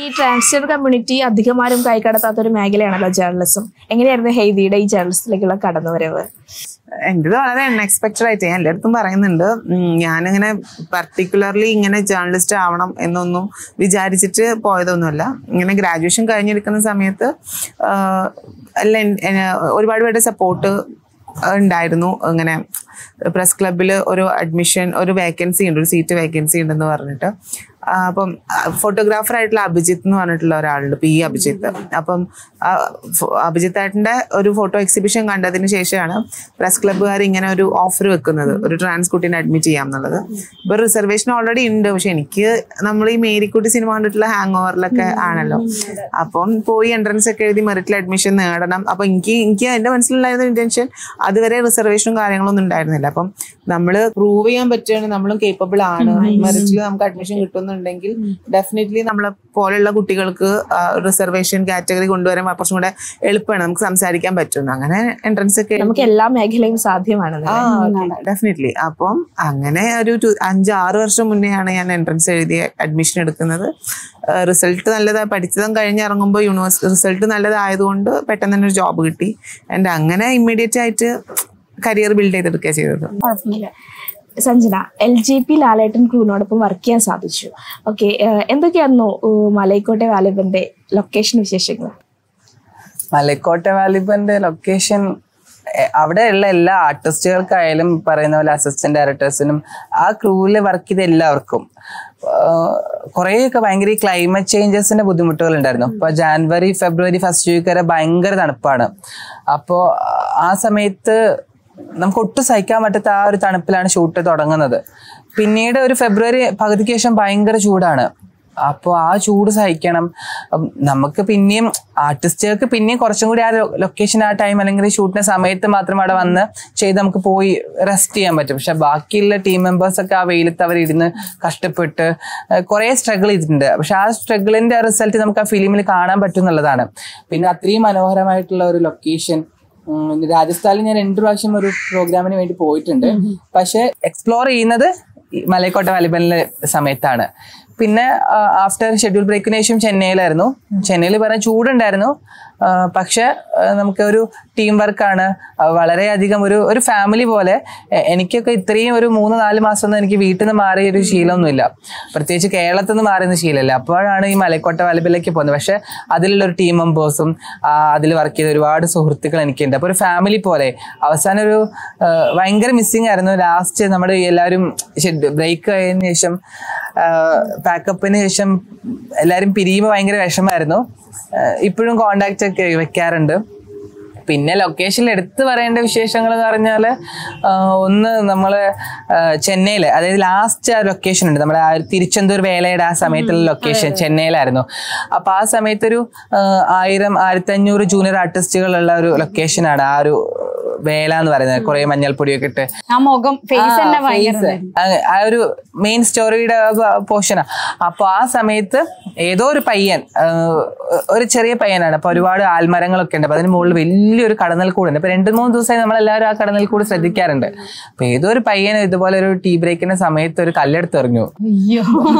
Transgender community അധികമാരും കൈകടത്താത്ത ഒരു മേഖലയാണല്ലോ journalism എങ്ങനെയായിരുന്നു ഹെയ്ദിയുടെ ഈ ജേർണലിസത്തിലേക്കുള്ള കടന്നുവരവ് എൻ്റെ വളരെ അൺഎക്സ്പെക്റ്റഡ് ആയിട്ട് ഞാൻ എല്ലായിടത്തും പറയുന്നുണ്ട് ഉം, ഞാനിങ്ങനെ പർട്ടിക്കുലർലി ഇങ്ങനെ ജേർണലിസ്റ്റ് ആവണം എന്നൊന്നും വിചാരിച്ചിട്ട് പോയതൊന്നുമല്ല ഇങ്ങനെ ഗ്രാജുവേഷൻ കഴിഞ്ഞിരിക്കുന്ന സമയത്ത് ആഹ്, എല്ലാം എൻ- എന്നെ ഒരുപാട് പേരുടെ സപ്പോർട്ട് ഉണ്ടായിരുന്നു ഇങ്ങനെ പ്രസ് ക്ലബിൽ ഒരു അഡ്മിഷൻ ഒരു വേക്കൻസി ഉണ്ട് ഒരു സീറ്റ് വേക്കൻസി ഉണ്ടെന്ന് പറഞ്ഞിട്ട് ആ, അപ്പം ഫോട്ടോഗ്രാഫർ ആയിട്ടുള്ള അഭിജിത്ത് എന്ന് പറഞ്ഞിട്ടുള്ള ഒരാളുണ്ട് പി അഭിജിത്ത് അപ്പം ആ, ഫോ- അഭിജിത്ത് ഏട്ടൻ്റെ ഒരു ഫോട്ടോ എക്സിബിഷൻ കണ്ടതിന് ശേഷമാണ് പ്രസ് ക്ലബ്ബുകാർ ഇങ്ങനെ ഒരു ഓഫർ വെക്കുന്നത് ഒരു ട്രാൻസ് കുട്ടീനെ അഡ്മിറ്റ് ചെയ്യാം എന്നുള്ളത് ഇപ്പൊ റിസർവേഷൻ ഓൾറെഡി ഉണ്ട് പക്ഷെ എനിക്ക് നമ്മൾ ഈ മേരിക്കുട്ടി സിനിമ കണ്ടിട്ടുള്ള ഹാങ് ഓവറിലൊക്കെ ആണല്ലോ അപ്പം പോയി എൻട്രൻസ് ഒക്കെ എഴുതി മെറിറ്റിൽ അഡ്മിഷൻ നേടണം അപ്പൊ എനിക്ക് എനിക്ക് എന്റെ മനസ്സിലുണ്ടായിരുന്ന ഇന്റൻഷൻ അതുവരെ റിസർവേഷനും കാര്യങ്ങളൊന്നും ഉണ്ടായിരുന്നില്ല അപ്പം നമ്മൾ പ്രൂവ് ചെയ്യാൻ പറ്റുകയാണ് നമ്മളും കേപ്പബിൾ ആണ് മെറിറ്റിൽ നമുക്ക് അഡ്മിഷൻ കിട്ടുന്നുണ്ടെങ്കിൽ ഡെഫിനറ്റ്ലി നമ്മളെ പോലെയുള്ള കുട്ടികൾക്ക് റിസർവേഷൻ കാറ്റഗറി കൊണ്ടുവരാൻ കുറച്ചും കൂടെ എളുപ്പമാണ് നമുക്ക് സംസാരിക്കാൻ പറ്റുന്നു അങ്ങനെ എൻട്രൻസ് ഒക്കെ നമുക്ക് എല്ലാ മേഖലയും സാധ്യമാണ് ആ ഡെഫിനറ്റ്ലി അപ്പം അങ്ങനെ ഒരു ടു- അഞ്ച് ആറ് വർഷം മുന്നെയാണ് ഞാൻ എൻട്രൻസ് എഴുതി അഡ്മിഷൻ എടുക്കുന്നത് റിസൾട്ട് നല്ലതായി പഠിച്ചതും കഴിഞ്ഞ് ഇറങ്ങുമ്പോൾ യൂണിവേഴ്സ് റിസൾട്ട് നല്ലതായതുകൊണ്ട് പെട്ടെന്ന് തന്നെ ഒരു ജോബ് കിട്ടി ആൻഡ് അങ്ങനെ ഇമ്മീഡിയറ്റ് ആയിട്ട് കരിയർ ബിൽഡ് ചെയ്തെടുക്കുക ചെയ്തത് കുഴപ്പമില്ല Sanjana L G P Lalettan ക്രൂവിനോടൊപ്പം വർക്ക് ചെയ്യാൻ സാധിച്ചു ഓക്കെ എന്തൊക്കെയായിരുന്നു ഏഹ്, മലൈക്കോട്ടെ വാലിബന്റെ ലൊക്കേഷൻ വിശേഷങ്ങൾ മലക്കോട്ടെ വാലിബന്റെ ലൊക്കേഷൻ അവിടെയുള്ള എല്ലാ ആർട്ടിസ്റ്റുകൾക്കായാലും പറയുന്ന പോലെ അസിസ്റ്റന്റ് ഡയറക്ടേഴ്സിനും ആ ക്രൂവിൽ വർക്ക് ചെയ്ത എല്ലാവർക്കും കുറേയൊക്കെ ഭയങ്കര ഈ ക്ലൈമറ്റ് ചേഞ്ചസിന്റെ ബുദ്ധിമുട്ടുകൾ ഉണ്ടായിരുന്നു ഇപ്പൊ ജാനുവരി ഫെബ്രുവരി ഫസ്റ്റ് വീക്ക് വരെ ഭയങ്കര തണുപ്പാണ് അപ്പോൾ ആ സമയത്ത് നമുക്ക് ഒട്ടും സഹിക്കാൻ പറ്റാത്ത ആ ഒരു തണുപ്പിലാണ് ഷൂട്ട് തുടങ്ങുന്നത് പിന്നീട് ഒരു ഫെബ്രുവരി പകുതിക്ക് ശേഷം ഭയങ്കര ചൂടാണ് അപ്പോൾ ആ ചൂട് സഹിക്കണം അപ്പം നമുക്ക് പിന്നെയും ആർട്ടിസ്റ്റുകൾക്ക് പിന്നെയും കുറച്ചും കൂടി ആ ലൊക്കേഷൻ ആ ടൈം അല്ലെങ്കിൽ ഷൂട്ടിന്റെ സമയത്ത് മാത്രം അവിടെ വന്ന് ചെയ്ത് നമുക്ക് പോയി റെസ്റ്റ് ചെയ്യാൻ പറ്റും പക്ഷെ ബാക്കിയുള്ള ടീം മെമ്പേഴ്സ് ഒക്കെ ആ വെയിലത്ത് അവർ ഇരുന്ന് കഷ്ടപ്പെട്ട് കുറേ സ്ട്രഗിൾ ചെയ്തിട്ടുണ്ട് പക്ഷെ ആ സ്ട്രഗിളിന്റെ റിസൾട്ട് നമുക്ക് ആ ഫിലിമിൽ കാണാൻ പറ്റും എന്നുള്ളതാണ് പിന്നെ അത്രയും മനോഹരമായിട്ടുള്ള ഒരു ലൊക്കേഷൻ രാജസ്ഥാനിൽ ഞാൻ രണ്ട് പ്രാവശ്യം ഒരു പ്രോഗ്രാമിന് വേണ്ടി പോയിട്ടുണ്ട് പക്ഷെ എക്സ്പ്ലോർ ചെയ്യുന്നത് ഈ മലയക്കോട്ട വാലിബലിന്റെ സമയത്താണ് പിന്നെ ആഫ്റ്റർ ഷെഡ്യൂൾ ബ്രേക്കിന് ശേഷം ചെന്നൈയിലായിരുന്നു ചെന്നൈയിൽ പറഞ്ഞ ചൂടുണ്ടായിരുന്നു ആ, പക്ഷെ ആ, നമുക്കൊരു ടീം വർക്കാണ് വളരെയധികം ഒരു ഒരു ഫാമിലി പോലെ എ- എനിക്കൊക്കെ ഇത്രയും ഒരു മൂന്ന് നാല് മാസം ഒന്നും എനിക്ക് വീട്ടിൽ നിന്ന് മാറിയ ഒരു ശീലമൊന്നുമില്ല പ്രത്യേകിച്ച് കേരളത്തിൽ നിന്ന് മാറിയുന്ന ശീലമല്ല അപ്പോഴാണ് ഈ മലക്കോട്ട വാലിബിലേക്ക് പോകുന്നത് പക്ഷെ അതിലുള്ള ഒരു ടീം മെമ്പേഴ്സും അതിൽ വർക്ക് ചെയ്ത ഒരുപാട് സുഹൃത്തുക്കൾ എനിക്കുണ്ട് അപ്പോൾ ഒരു ഫാമിലി പോലെ അവസാനം ഒരു ആ, ഭയങ്കര മിസ്സിങ് ആയിരുന്നു ലാസ്റ്റ് നമ്മുടെ എല്ലാവരും ബ്രേക്ക് കഴിഞ്ഞ ശേഷം പാക്കപ്പിന് ശേഷം എല്ലാവരും പിരിയുമ്പോൾ ഭയങ്കര വിഷമായിരുന്നു ആ, ഇപ്പോഴും കോണ്ടാക്റ്റ് ഒക്കെ വെക്കാറുണ്ട് പിന്നെ ലൊക്കേഷനിൽ എടുത്തു പറയേണ്ട വിശേഷങ്ങൾ എന്ന് പറഞ്ഞാൽ ഒന്ന് നമ്മൾ ചെന്നൈയിൽ അതായത് ലാസ്റ്റ് ആ ലൊക്കേഷൻ ഉണ്ട് നമ്മുടെ ആ ഒരു തിരുച്ചെന്തൂർ വേലയുടെ ആ സമയത്തുള്ള ലൊക്കേഷൻ ചെന്നൈയിലായിരുന്നു അപ്പോൾ ആ സമയത്തൊരു ആ, ആയിരം ആയിരത്തി അഞ്ഞൂറ് ജൂനിയർ ആർട്ടിസ്റ്റുകളുള്ള ഒരു ലൊക്കേഷനാണ് ആ ഒരു വേല എന്ന് പറയുന്നത് കുറേ മഞ്ഞൾപ്പൊടിയൊക്കെ ഇട്ട് ആ മുഖം ഫേസ് തന്നെ ആ, ഭയങ്കര face. ആ, ആ ഒരു മെയിൻ സ്റ്റോറിയുടെ പോർഷനാ അപ്പൊ ആ സമയത്ത് ഏതോ ഒരു പയ്യൻ ആ, ഒരു ചെറിയ പയ്യനാണ് അപ്പൊ ഒരുപാട് ആൽമരങ്ങളൊക്കെ ഉണ്ട് അപ്പൊ അതിന് മുകളിൽ വലിയൊരു കടന്നൽ കൂടുണ്ട് അപ്പൊ രണ്ട് മൂന്ന് ദിവസമായി നമ്മളെല്ലാവരും ആ കടന്നൽ കൂട് ശ്രദ്ധിക്കാറുണ്ട് അപ്പൊ ഏതോ ഒരു പയ്യൻ ഇതുപോലെ ഒരു ടീ ബ്രേക്കിന്റെ സമയത്ത് ഒരു കല്ലെടുത്ത് എറിഞ്ഞു അയ്യോ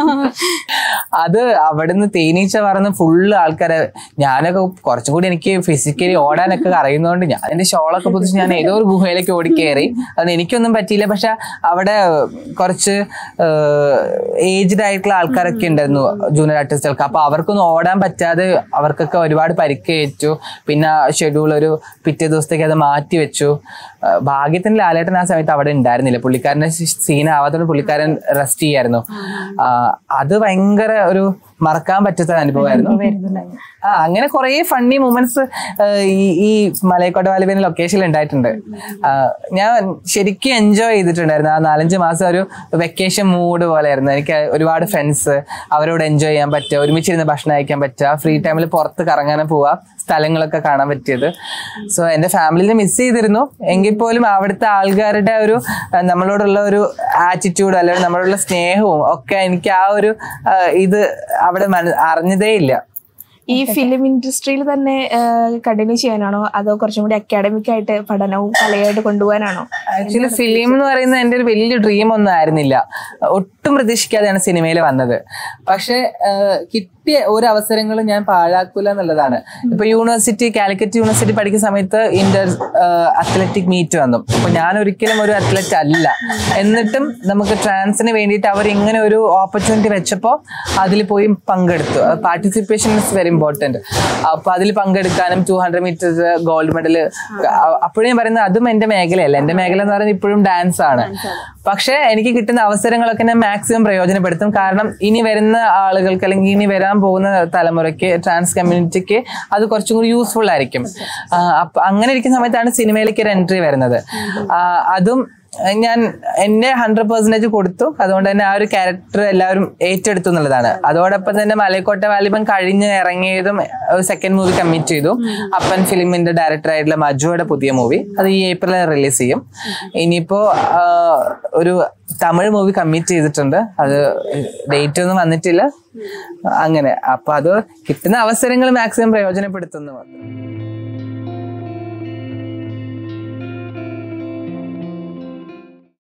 അത് അവിടുന്ന് തേനീച്ച പറന്ന് ഫുള്ള് ആൾക്കാരെ ഞാനൊക്കെ കുറച്ചും കൂടി എനിക്ക് ഫിസിക്കലി ഓടാനൊക്കെ അറിയുന്നതുകൊണ്ട് ഞാൻ എന്റെ ഷോളൊക്കെ പൊതിച്ച് ഞാൻ ഏതോ ഒരു ഗുഹയിലേക്ക് ഓടിക്കയറി അത് എനിക്കൊന്നും പറ്റിയില്ല പക്ഷെ അവിടെ കുറച്ച് ഏജ്ഡ് ആയിട്ടുള്ള ആൾക്കാരൊക്കെ ഉണ്ടായിരുന്നു ജൂനിയർ ആർട്ടിസ്റ്റുകൾക്ക് അപ്പൊ അവർക്കൊന്നും ഓടാൻ പറ്റാതെ അവർക്കൊക്കെ ഒരുപാട് പരിക്കേറ്റു പിന്നെ ഷെഡ്യൂൾ ഒരു പിറ്റേ ദിവസത്തേക്ക് അത് മാറ്റി വെച്ചു ആ, ഭാഗ്യത്തിന് ലാലേട്ടൻ ആ സമയത്ത് അവിടെ ഉണ്ടായിരുന്നില്ല പുള്ളിക്കാരന്റെ സീൻ ആവാത്തോണ്ട് പുള്ളിക്കാരൻ റെസ്റ്റ് ചെയ്യായിരുന്നു ആ, അത് ഭയങ്കര ഒരു മറക്കാൻ പറ്റാത്ത അനുഭവമായിരുന്നു ആ അങ്ങനെ കുറേ ഫണ്ണി മൂമെന്റ്സ് ഈ ഈ മലയക്കോട്ട വാലിബിന്റെ ലൊക്കേഷനിൽ ഉണ്ടായിട്ടുണ്ട് ആ, ഞാൻ ശരിക്കും എൻജോയ് ചെയ്തിട്ടുണ്ടായിരുന്നു ആ നാലഞ്ച് മാസം ഒരു വെക്കേഷൻ മൂഡ് പോലെയായിരുന്നു എനിക്ക് ഒരുപാട് ഫ്രണ്ട്സ് അവരോട് എൻജോയ് ചെയ്യാൻ പറ്റുക ഒരുമിച്ചിരുന്ന് ഭക്ഷണം കഴിക്കാൻ പറ്റുക ഫ്രീ ടൈമിൽ പുറത്ത് കറങ്ങാനും പോവുക സ്ഥലങ്ങളൊക്കെ കാണാൻ പറ്റിയത് സോ എൻ്റെ ഫാമിലിനെ മിസ് ചെയ്തിരുന്നു എങ്കിൽ പോലും അവിടുത്തെ ആൾക്കാരുടെ ഒരു ആ, നമ്മളോടുള്ള ഒരു ആറ്റിറ്റ്യൂഡ് അല്ലെങ്കിൽ നമ്മളോടുള്ള സ്നേഹവും ഒക്കെ എനിക്ക് ആ ഒരു ആ, ഇത് അവിടെ മന- അറിഞ്ഞതേ ഇല്ല ഈ ഫിലിം ഇൻഡസ്ട്രിയിൽ തന്നെ കണ്ടിന്യൂ ചെയ്യാനാണോ അതോ കുറച്ചും കൂടി അക്കാഡമിക് ആയിട്ട് പഠനവും കലയായിട്ട് കൊണ്ടുപോകാനാണോ ആക്ച്വലി ഫിലിം എന്ന് പറയുന്നത് എൻ്റെ ഒരു വലിയ ഡ്രീം ഒന്നും ആയിരുന്നില്ല ഒട്ടും പ്രതീക്ഷിക്കാതെയാണ് സിനിമയിൽ വന്നത് പക്ഷെ കിട്ടിയ ഒരു അവസരങ്ങളും ഞാൻ പാഴാക്കൂല എന്നുള്ളതാണ് ഇപ്പൊ യൂണിവേഴ്സിറ്റി കാലിക്കറ്റ് യൂണിവേഴ്സിറ്റി പഠിക്കുന്ന സമയത്ത് ഇന്റർ അത്ലറ്റിക് മീറ്റ് വന്നു അപ്പൊ ഞാൻ ഒരിക്കലും ഒരു അത്ലറ്റ് അല്ല എന്നിട്ടും നമുക്ക് ട്രാൻസിന് വേണ്ടിയിട്ട് അവർ ഇങ്ങനെ ഒരു ഓപ്പർച്യൂണിറ്റി വെച്ചപ്പോൾ അതിൽ പോയി പങ്കെടുത്തു പാർട്ടിസിപ്പേഷൻ ഇസ് വെരി ഇമ്പോർട്ടൻറ്റ് അപ്പൊ അതിൽ പങ്കെടുക്കാനും two hundred metre gold medal അപ്പോഴും ഞാൻ പറയുന്നത് അതും എന്റെ മേഖലയല്ല എന്റെ മേഖല എന്ന് പറയുന്നത് ഇപ്പോഴും ഡാൻസ് ആണ് പക്ഷേ എനിക്ക് കിട്ടുന്ന അവസരങ്ങളൊക്കെ ഞാൻ മാക്സിമം പ്രയോജനപ്പെടുത്തും കാരണം ഇനി വരുന്ന ആളുകൾക്ക് അല്ലെങ്കിൽ ഇനി വരാൻ പോകുന്ന തലമുറയ്ക്ക് ട്രാൻസ് കമ്മ്യൂണിറ്റിക്ക് അത് കുറച്ചും കൂടി യൂസ്ഫുൾ ആയിരിക്കും ആ, അപ്പൊ അങ്ങനെ ഇരിക്കുന്ന സമയത്താണ് സിനിമയിലേക്ക് ഒരു എൻട്രി വരുന്നത് ആ, അതും ഞാൻ എന്റെ ഹൺഡ്രഡ് പെർസെന്റേജ് കൊടുത്തു അതുകൊണ്ട് തന്നെ ആ ഒരു ക്യാരക്ടർ എല്ലാവരും ഏറ്റെടുത്തു എന്നുള്ളതാണ് അതോടൊപ്പം തന്നെ മലയക്കോട്ട വാലിബൻ കഴിഞ്ഞ് ഇറങ്ങിയതും ഒരു സെക്കൻഡ് മൂവി കമ്മിറ്റ് ചെയ്തു അപ്പൻ ഫിലിമിന്റെ ഡയറക്ടർ ആയിട്ടുള്ള മജുയുടെ പുതിയ മൂവി അത് ഈ ഏപ്രിലിൽ റിലീസ് ചെയ്യും ഇനിയിപ്പോ ആ, ഒരു തമിഴ് മൂവി കമ്മിറ്റ് ചെയ്തിട്ടുണ്ട് അത് ഡേറ്റ് ഒന്നും വന്നിട്ടില്ല അങ്ങനെ അപ്പൊ അത് കിട്ടുന്ന അവസരങ്ങൾ മാക്സിമം പ്രയോജനപ്പെടുത്തുന്നു മാത്രം